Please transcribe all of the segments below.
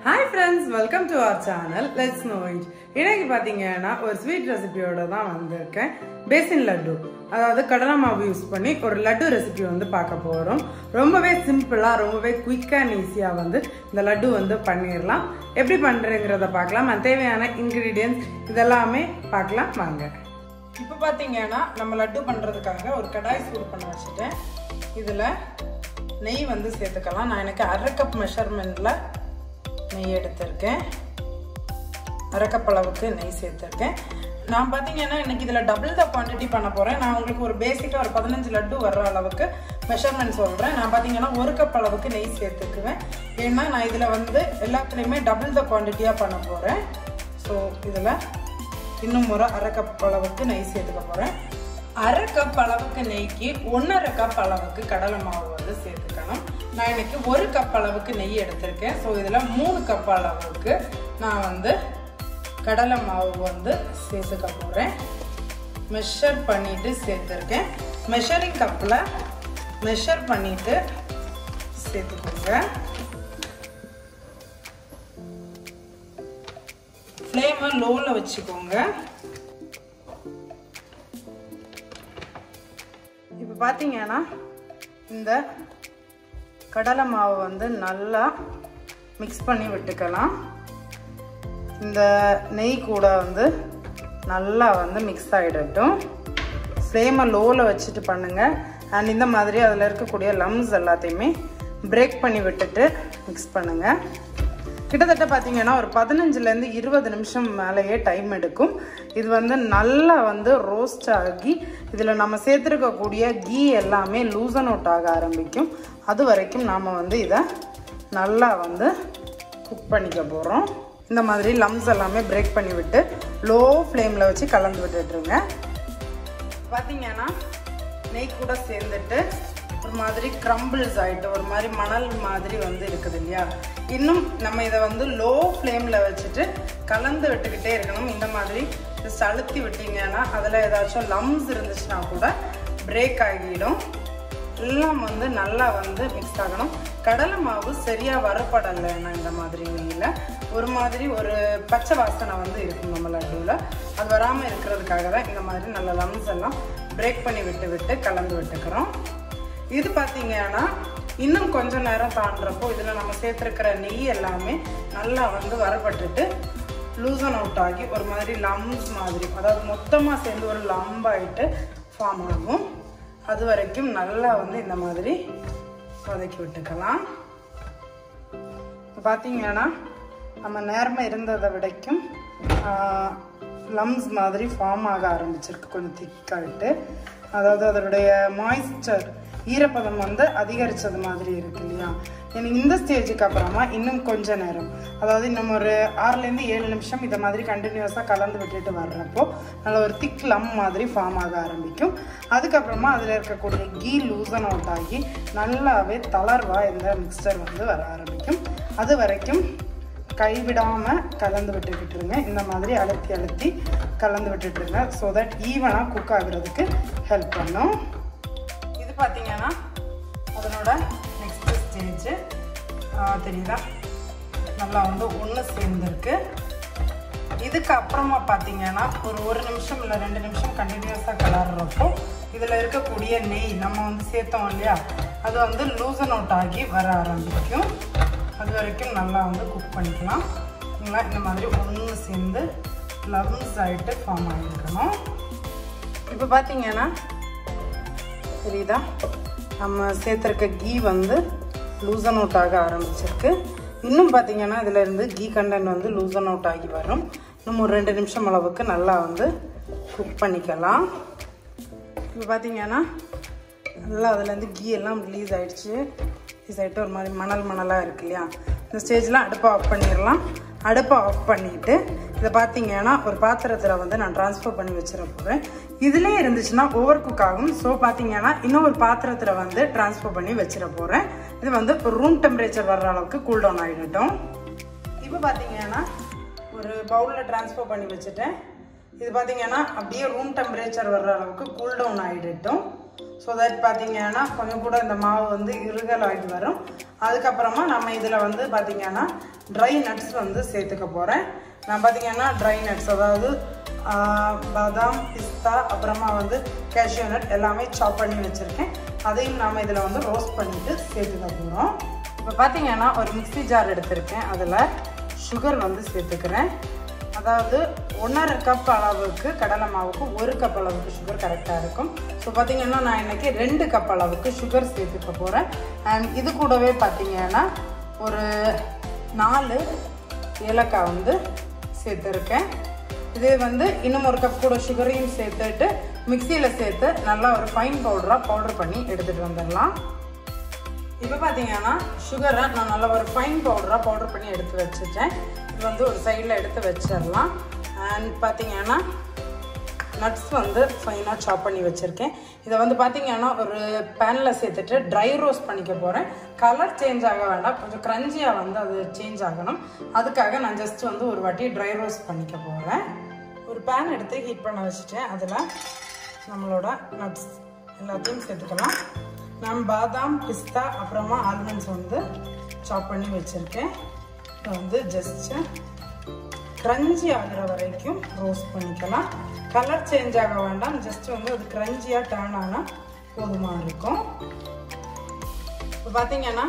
hi friends welcome to our channel let's know it இன்னைக்கு பார்த்தீங்கன்னா ஒரு ஸ்வீட் ரெசிபியோட தான் வந்திருக்கேன் பேசின் லட்டு அதாவது கடலை மாவு யூஸ் பண்ணி ஒரு லட்டு ரெசிபி வந்து பார்க்க போகிறோம் ரொம்பவே சிம்பிளாக ரொம்பவே குயிக்காக அண்ட் ஈஸியாக வந்து இந்த லட்டு வந்து பண்ணிடலாம் எப்படி பண்ணுறேங்கிறத பார்க்கலாம் and தேவையான இன்க்ரீடியன்ஸ் இதெல்லாமே பார்க்கலாம் வாங்க இப்போ பார்த்தீங்கன்னா நம்ம லட்டு பண்ணுறதுக்காக ஒரு கடாய் சூடு பண்ண வச்சுட்டேன் இதில் நெய் வந்து சேர்த்துக்கலாம் நான் எனக்கு அரை கப் மெஷர்மெண்ட்டில் நெய் எடுத்திருக்கேன் அரை கப் அளவுக்கு நெய் சேர்த்துருக்கேன் நான் பார்த்தீங்கன்னா இன்னைக்கு இதில் டபுள் த குவான்டிட்டி பண்ண போகிறேன் நான் உங்களுக்கு ஒரு பேசிக்காக ஒரு பதினஞ்சு லட்டு வர்ற அளவுக்கு மெஷர்மெண்ட் சொல்கிறேன் நான் பார்த்தீங்கன்னா ஒரு கப் அளவுக்கு நெய் சேர்த்துக்குவேன் ஏன்னா நான் இதில் வந்து எல்லாத்துலேயுமே டபுள் த குவான்டிட்டியாக பண்ண போகிறேன் ஸோ இதில் இன்னும் ஒரு அரை கப் அளவுக்கு நெய் சேர்த்துக்க போகிறேன் அரை கப் அளவுக்கு நெய்க்கு ஒன்றரை கப் அளவுக்கு கடலை மாவு வந்து சேர்த்துக்கணும் நான் இன்னைக்கு ஒரு கப் அளவுக்கு நெய் எடுத்திருக்கேன் ஸோ இதில் மூணு கப் அளவுக்கு நான் வந்து கடலை மாவு வந்து சேர்த்துக்க போகிறேன் மெஷர் பண்ணிட்டு சேர்த்துருக்கேன் மெஷரிங் கப்பில் மெஷர் பண்ணிட்டு சேர்த்துக்கோங்க ஃப்ளேமை லோவில் வச்சுக்கோங்க இப்போ பார்த்தீங்கன்னா இந்த கடலை மாவு வந்து நல்லா மிக்ஸ் பண்ணி விட்டுக்கலாம் இந்த நெய் கூட வந்து நல்லா வந்து மிக்ஸ் ஆகிடட்டும் ஃப்ளேமை லோவில் வச்சுட்டு பண்ணுங்கள் அண்ட் இந்த மாதிரி அதில் இருக்கக்கூடிய லம்ஸ் எல்லாத்தையுமே பிரேக் பண்ணி விட்டுட்டு மிக்ஸ் பண்ணுங்கள் கிட்டத்தட்ட பார்த்தீங்கன்னா ஒரு பதினஞ்சுலேருந்து இருபது நிமிஷம் மேலேயே டைம் எடுக்கும் இது வந்து நல்லா வந்து ரோஸ்ட் ஆகி இதில் நம்ம சேர்த்துருக்கக்கூடிய கீ எல்லாமே லூசன் அவுட் ஆக ஆரம்பிக்கும் அது வரைக்கும் நாம் வந்து இதை நல்லா வந்து குக் பண்ணிக்க போகிறோம் இந்த மாதிரி லம்ஸ் எல்லாமே பிரேக் பண்ணி விட்டு லோ ஃப்ளேமில் வச்சு கலந்து விட்டுட்ருங்க பார்த்தீங்கன்னா நெய் கூட சேர்ந்துட்டு ஒரு மாதிரி க்ரம்பிள்ஸ் ஆகிட்டு ஒரு மாதிரி மணல் மாதிரி வந்து இருக்குது இல்லையா இன்னும் நம்ம இதை வந்து லோ ஃப்ளேமில் வச்சுட்டு கலந்து விட்டுக்கிட்டே இருக்கணும் இந்த மாதிரி ஜஸ்ட் அழுத்தி விட்டீங்கன்னா அதில் ஏதாச்சும் லம்ஸ் இருந்துச்சுன்னா கூட பிரேக் ஆகிடும் எல்லாம் வந்து நல்லா வந்து மிக்ஸ் ஆகணும் கடலை மாவு சரியாக வரப்படலைன்னா இந்த மாதிரி நெய்யில் ஒரு மாதிரி ஒரு பச்சை வாசனை வந்து இருக்கும் நம்ம லட்டுவில் அது வராமல் இருக்கிறதுக்காக தான் இந்த மாதிரி நல்ல லம்ஸ் எல்லாம் பிரேக் பண்ணி விட்டு விட்டு கலந்து விட்டுக்கிறோம் இது பார்த்தீங்கன்னா இன்னும் கொஞ்ச நேரம் தாண்டுறப்போ இதில் நம்ம சேர்த்துருக்கிற நெய் எல்லாமே நல்லா வந்து வரப்பட்டுட்டு லூசன் அவுட் ஆகி ஒரு மாதிரி லம்ஸ் மாதிரி அதாவது மொத்தமாக சேர்ந்து ஒரு லம்பாயிட்டு ஃபார்ம் ஆகும் அது வரைக்கும் நல்லா வந்து இந்த மாதிரி வதக்கி விட்டுக்கலாம் இப்போ பார்த்தீங்கன்னா நம்ம நேரமாக இருந்ததை விடைக்கும் லம்ஸ் மாதிரி ஃபார்ம் ஆக ஆரம்பிச்சிருக்கு கொஞ்சம் திக்காயிட்டு அதாவது அதனுடைய மாய்ஸ்சர் ஈரப்பதம் வந்து அதிகரித்தது மாதிரி இருக்கு இல்லையா எனக்கு இந்த ஸ்டேஜுக்கு அப்புறமா இன்னும் கொஞ்ச நேரம் அதாவது இன்னும் ஒரு ஆறுலேருந்து ஏழு நிமிஷம் இதை மாதிரி கண்டினியூஸாக கலந்து விட்டுட்டு வர்றப்போ நல்ல ஒரு திக் லம் மாதிரி ஃபார்ம் ஆக ஆரம்பிக்கும் அதுக்கப்புறமா அதில் இருக்கக்கூடிய கீ லூசன் அவுட் ஆகி நல்லாவே தளர்வாக இந்த மிக்சர் வந்து வர ஆரம்பிக்கும் அது வரைக்கும் கைவிடாமல் கலந்து விட்டுக்கிட்டுருங்க இந்த மாதிரி அழுத்தி அழுத்தி கலந்து விட்டுட்டுருங்க ஸோ தட் ஈவனாக குக் ஆகுறதுக்கு ஹெல்ப் பண்ணும் இது பார்த்தீங்கன்னா அதனோட நெக்ஸ்ட் ஸ்டேஜ் தெரியுதா நல்லா வந்து ஒன்று சேர்ந்துருக்கு இதுக்கு அப்புறமா பார்த்தீங்கன்னா ஒரு ஒரு நிமிஷம் இல்லை ரெண்டு நிமிஷம் கண்டினியூஸாக கலர்றப்போ இதில் இருக்கக்கூடிய நெய் நம்ம வந்து சேர்த்தோம் இல்லையா அது வந்து லூசன் அவுட் ஆகி வர ஆரம்பிக்கும் அது வரைக்கும் நல்லா வந்து குக் பண்ணிக்கலாம் நல்லா இந்த மாதிரி ஒன்று சேர்ந்து லவ்ஸ் ஆகிட்டு ஃபார்ம் ஆகிருக்கணும் இப்போ பார்த்தீங்கன்னா தெரியுதா நம்ம சேர்த்துருக்க கீ வந்து லூசன் அவுட் ஆக ஆரம்பிச்சிருக்கு இன்னும் பார்த்தீங்கன்னா இதில் இருந்து கீ கண்டென்ட் வந்து லூசன் அவுட் ஆகி வரும் இன்னும் ஒரு ரெண்டு நிமிஷம் அளவுக்கு நல்லா வந்து குக் பண்ணிக்கலாம் இப்போ பார்த்தீங்கன்னா நல்லா அதுலேருந்து கீ எல்லாம் ரிலீஸ் ஆகிடுச்சு ரிலீஸ் ஆகிட்டு ஒரு மாதிரி மணல் மணலாக இருக்கு இல்லையா இந்த ஸ்டேஜில் அடுப்பை ஆஃப் பண்ணிடலாம் அடுப்பை ஆஃப் பண்ணிவிட்டு இதை பார்த்தீங்கன்னா ஒரு பாத்திரத்தில் வந்து நான் ட்ரான்ஸ்ஃபர் பண்ணி வச்சிட போகிறேன் இதிலே இருந்துச்சுன்னா ஓவர் குக் ஆகும் ஸோ பார்த்தீங்கன்னா இன்னும் ஒரு பாத்திரத்தில் வந்து ட்ரான்ஸ்ஃபர் பண்ணி வச்சிட போகிறேன் இது வந்து ஒரு ரூம் டெம்பரேச்சர் வர்ற அளவுக்கு கூல் டவுன் ஆகிடட்டும் இப்போ பார்த்தீங்கன்னா ஒரு பவுலில் ட்ரான்ஸ்ஃபர் பண்ணி வச்சுட்டேன் இது பார்த்தீங்கன்னா அப்படியே ரூம் டெம்பரேச்சர் வர்ற அளவுக்கு கூல் டவுன் ஆகிடட்டும் ஸோ தட் பார்த்தீங்கன்னா கொஞ்சம் கூட இந்த மாவு வந்து இருகலாகி வரும் அதுக்கப்புறமா நம்ம இதில் வந்து பார்த்தீங்கன்னா ட்ரை நட்ஸ் வந்து சேர்த்துக்க போகிறேன் நான் பார்த்தீங்கன்னா ட்ரை நட்ஸ் அதாவது ஆஹ், பாதாம் பிஸ்தா அப்புறமா வந்து கேஷ்யூ நட் எல்லாமே சாப் பண்ணி வச்சுருக்கேன் அதையும் நாம் இதில் வந்து ரோஸ்ட் பண்ணிட்டு சேர்த்துக்க போகிறோம் இப்போ பார்த்தீங்கன்னா ஒரு மிக்ஸி ஜார் எடுத்திருக்கேன் அதில் சுகர் வந்து சேர்த்துக்கிறேன் அதாவது ஒன்றரை கப் அளவுக்கு கடலை மாவுக்கு ஒரு கப் அளவுக்கு சுகர் கரெக்டாக இருக்கும் ஸோ பார்த்தீங்கன்னா நான் இன்னைக்கு ரெண்டு கப் அளவுக்கு சுகர் சேர்த்துக்க போகிறேன் அண்ட் இது கூடவே பார்த்தீங்கன்னா ஒரு நாலு ஏலக்காய் வந்து சேர்த்துருக்கேன் இது வந்து இன்னும் ஒரு கப் கூட சுகரையும் சேர்த்துட்டு மிக்சியில் சேர்த்து நல்லா ஒரு ஃபைன் பவுடராக பவுடர் பண்ணி எடுத்துகிட்டு வந்துடலாம் இப்போ பார்த்தீங்கன்னா சுகரை நான் நல்லா ஒரு ஃபைன் பவுடராக பவுடர் பண்ணி எடுத்து வச்சுட்டேன் இது வந்து ஒரு சைடில் எடுத்து வச்சிடலாம் அண்ட் பார்த்தீங்கன்னா நட்ஸ் வந்து ஃபைனாக சாப் பண்ணி வச்சுருக்கேன் இதை வந்து பார்த்தீங்கன்னா ஒரு பேனில் சேர்த்துட்டு ட்ரை ரோஸ்ட் பண்ணிக்க போகிறேன் கலர் சேஞ்ச் ஆக வேண்டாம் கொஞ்சம் க்ரன்ச்சியாக வந்து அது சேஞ்ச் ஆகணும் அதுக்காக நான் ஜஸ்ட் வந்து ஒரு வாட்டி ட்ரை ரோஸ்ட் பண்ணிக்க போகிறேன் ஒரு பேன் எடுத்து ஹீட் பண்ண வச்சுட்டேன் அதில் நம்மளோட நட்ஸ் எல்லாத்தையும் சேர்த்துக்கலாம் நான் பாதாம் பிஸ்தா அப்புறமா ஆல்மண்ட்ஸ் வந்து சாப் பண்ணி வச்சுருக்கேன் இதை வந்து ஜஸ்ட்டு க்ரன்ச்சி ஆகிற வரைக்கும் ரோஸ்ட் பண்ணிக்கலாம் கலர் சேஞ்ச் ஆக வேண்டாம் ஜஸ்ட் வந்து அது க்ரன்ச்சியாக டர்ன் ஆனால் போதுமாக இருக்கும் இப்போ பார்த்தீங்கன்னா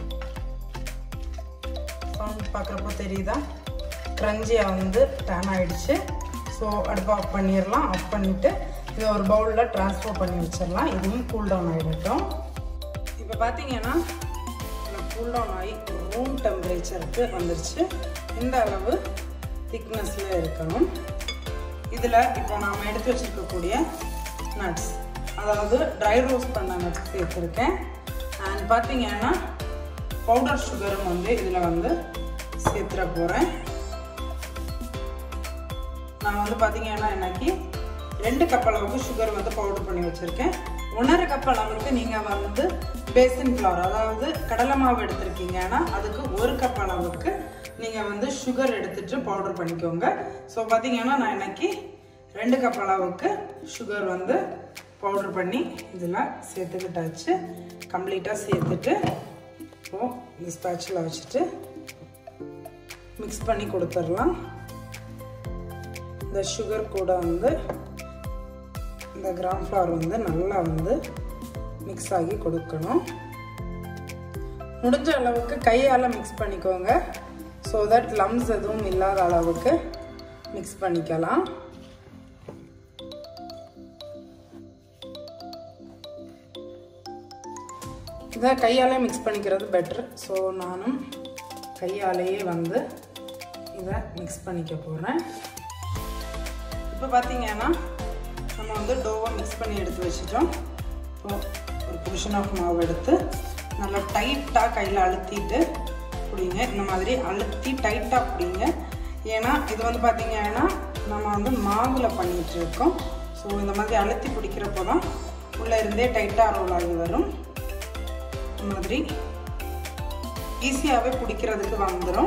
சவுண்ட் பார்க்குறப்போ தெரியுதா க்ரன்ச்சியாக வந்து டர்ன் ஆயிடுச்சு ஸோ அடுப்பு ஆஃப் பண்ணிடலாம் ஆஃப் பண்ணிவிட்டு இதை ஒரு பவுலில் ட்ரான்ஸ்ஃபர் பண்ணி வச்சிடலாம் இதுவும் கூல் டவுன் ஆகிடட்டும் இப்போ பார்த்தீங்கன்னா கூல் டவுன் ஆகி ரூம் டெம்பரேச்சருக்கு வந்துருச்சு இந்த அளவு திக்னஸில் இருக்கணும் இதில் இப்போ நாம் எடுத்து வச்சுருக்கக்கூடிய நட்ஸ் அதாவது ட்ரை ரோஸ்ட் பண்ண நட்ஸ் சேர்த்துருக்கேன் அண்ட் பார்த்தீங்கன்னா பவுடர் சுகரும் வந்து இதில் வந்து சேர்த்துற போகிறேன் நான் வந்து பார்த்தீங்கன்னா இன்னைக்கு ரெண்டு கப் அளவுக்கு சுகர் வந்து பவுடர் பண்ணி வச்சுருக்கேன் ஒன்றரை கப் அளவுக்கு நீங்கள் வந்து பேசன் ஃப்ளவர் அதாவது கடலை மாவு எடுத்திருக்கீங்கன்னா அதுக்கு ஒரு கப் அளவுக்கு நீங்கள் வந்து சுகர் எடுத்துட்டு பவுடர் பண்ணிக்கோங்க ஸோ பார்த்தீங்கன்னா நான் இன்னைக்கு ரெண்டு கப் அளவுக்கு சுகர் வந்து பவுடர் பண்ணி இதில் சேர்த்துக்கிட்டாச்சு கம்ப்ளீட்டாக சேர்த்துட்டு இப்போது இந்த ஸ்பேச்சில் வச்சுட்டு மிக்ஸ் பண்ணி கொடுத்துடலாம் இந்த சுகர் கூட வந்து இந்த கிராம் ஃப்ளவர் வந்து நல்லா வந்து மிக்ஸ் ஆகி கொடுக்கணும் முடிஞ்ச அளவுக்கு கையால் மிக்ஸ் பண்ணிக்கோங்க ஸோ தட் லம்ஸ் எதுவும் இல்லாத அளவுக்கு மிக்ஸ் பண்ணிக்கலாம் இதை கையாலே மிக்ஸ் பண்ணிக்கிறது பெட்ரு ஸோ நானும் கையாலேயே வந்து இதை மிக்ஸ் பண்ணிக்க போகிறேன் இப்போ பார்த்தீங்கன்னா நம்ம வந்து டோவை மிக்ஸ் பண்ணி எடுத்து வச்சிட்டோம் இப்போ ஒரு புருஷன் ஆஃப் மாவு எடுத்து நல்லா டைட்டாக கையில் அழுத்திட்டு பிடிங்க இந்த மாதிரி அழுத்தி டைட்டாக பிடிங்க ஏன்னா இது வந்து பார்த்தீங்கன்னா நம்ம வந்து மாவில் பண்ணிகிட்டு இருக்கோம் ஸோ இந்த மாதிரி அழுத்தி பிடிக்கிறப்போ தான் உள்ளே இருந்தே டைட்டாக ரோல் ஆகி வரும் இந்த மாதிரி ஈஸியாகவே பிடிக்கிறதுக்கு வந்துடும்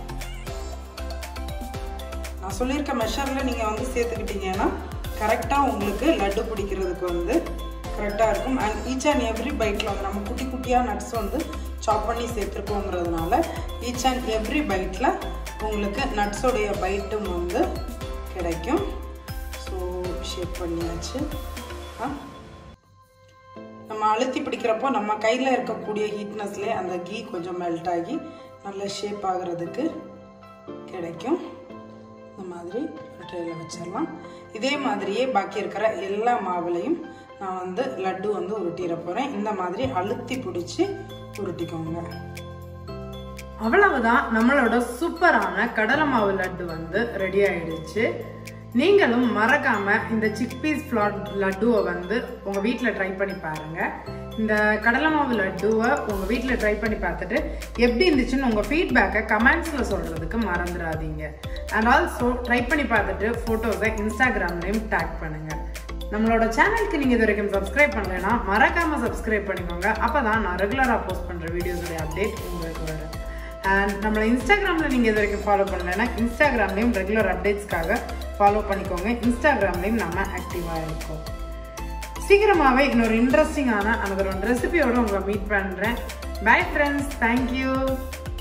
நான் சொல்லியிருக்க மெஷரில் நீங்கள் வந்து சேர்த்துக்கிட்டீங்கன்னா கரெக்டாக உங்களுக்கு லட்டு பிடிக்கிறதுக்கு வந்து கரெக்டாக இருக்கும் அண்ட் ஈச் அண்ட் எவ்ரி பைட்டில் வந்து நம்ம குட்டி குட்டியாக நட்ஸ் வந்து சாப் பண்ணி சேர்த்துருக்கோங்கிறதுனால ஈச் அண்ட் எவ்ரி பைட்டில் உங்களுக்கு நட்ஸோடைய பைட்டும் வந்து கிடைக்கும் ஸோ ஷேப் பண்ணியாச்சு ஆ நம்ம அழுத்தி பிடிக்கிறப்போ நம்ம கையில் இருக்கக்கூடிய ஹீட்னஸ்லேயே அந்த கீ கொஞ்சம் மெல்ட் ஆகி நல்ல ஷேப் ஆகிறதுக்கு கிடைக்கும் இந்த மாதிரி ட்ரேயில் வச்சிடலாம் இதே மாதிரியே பாக்கி இருக்கிற எல்லா மாவுலையும் நான் வந்து லட்டு வந்து உருட்டிட போகிறேன் இந்த மாதிரி அழுத்தி பிடிச்சி உருட்டிக்கோங்க அவ்வளவுதான் நம்மளோட சூப்பரான கடலை மாவு லட்டு வந்து ரெடி ஆயிடுச்சு நீங்களும் மறக்காம இந்த சிக் பீஸ் ஃப்ளாட் லட்டுவை வந்து உங்க வீட்டில் ட்ரை பண்ணி பாருங்க இந்த கடலை மாவு லட்டுவை உங்க வீட்டில் ட்ரை பண்ணி பார்த்துட்டு எப்படி இருந்துச்சுன்னு உங்க ஃபீட்பேக்கை கமெண்ட்ஸில் சொல்றதுக்கு மறந்துடாதீங்க அண்ட் ஆல்சோ ட்ரை பண்ணி பார்த்துட்டு ஃபோட்டோஸை இன்ஸ்டாகிராம்லையும் டேக் பண்ணுங்க நம்மளோட சேனலுக்கு நீங்கள் இது வரைக்கும் சப்ஸ்கிரைப் பண்ணலைன்னா மறக்காம சப்ஸ்கிரைப் பண்ணிக்கோங்க அப்போ தான் நான் ரெகுலராக போஸ்ட் பண்ணுற வீடியோஸுடைய அப்டேட் உங்களுக்கு வரும் அண்ட் நம்மளை இன்ஸ்டாகிராமில் நீங்கள் இது வரைக்கும் ஃபாலோ பண்ணலைன்னா இன்ஸ்டாகிராம்லேயும் ரெகுலர் அப்டேட்ஸ்க்காக ஃபாலோ பண்ணிக்கோங்க இன்ஸ்டாகிராம்லேயும் நம்ம ஆக்டிவாக இருக்கோம் சீக்கிரமாகவே இன்னொரு இன்ட்ரெஸ்டிங்கான another ஒரு ரெசிபியோட உங்களை மீட் பண்ணுறேன் பை ஃப்ரெண்ட்ஸ் தேங்க்யூ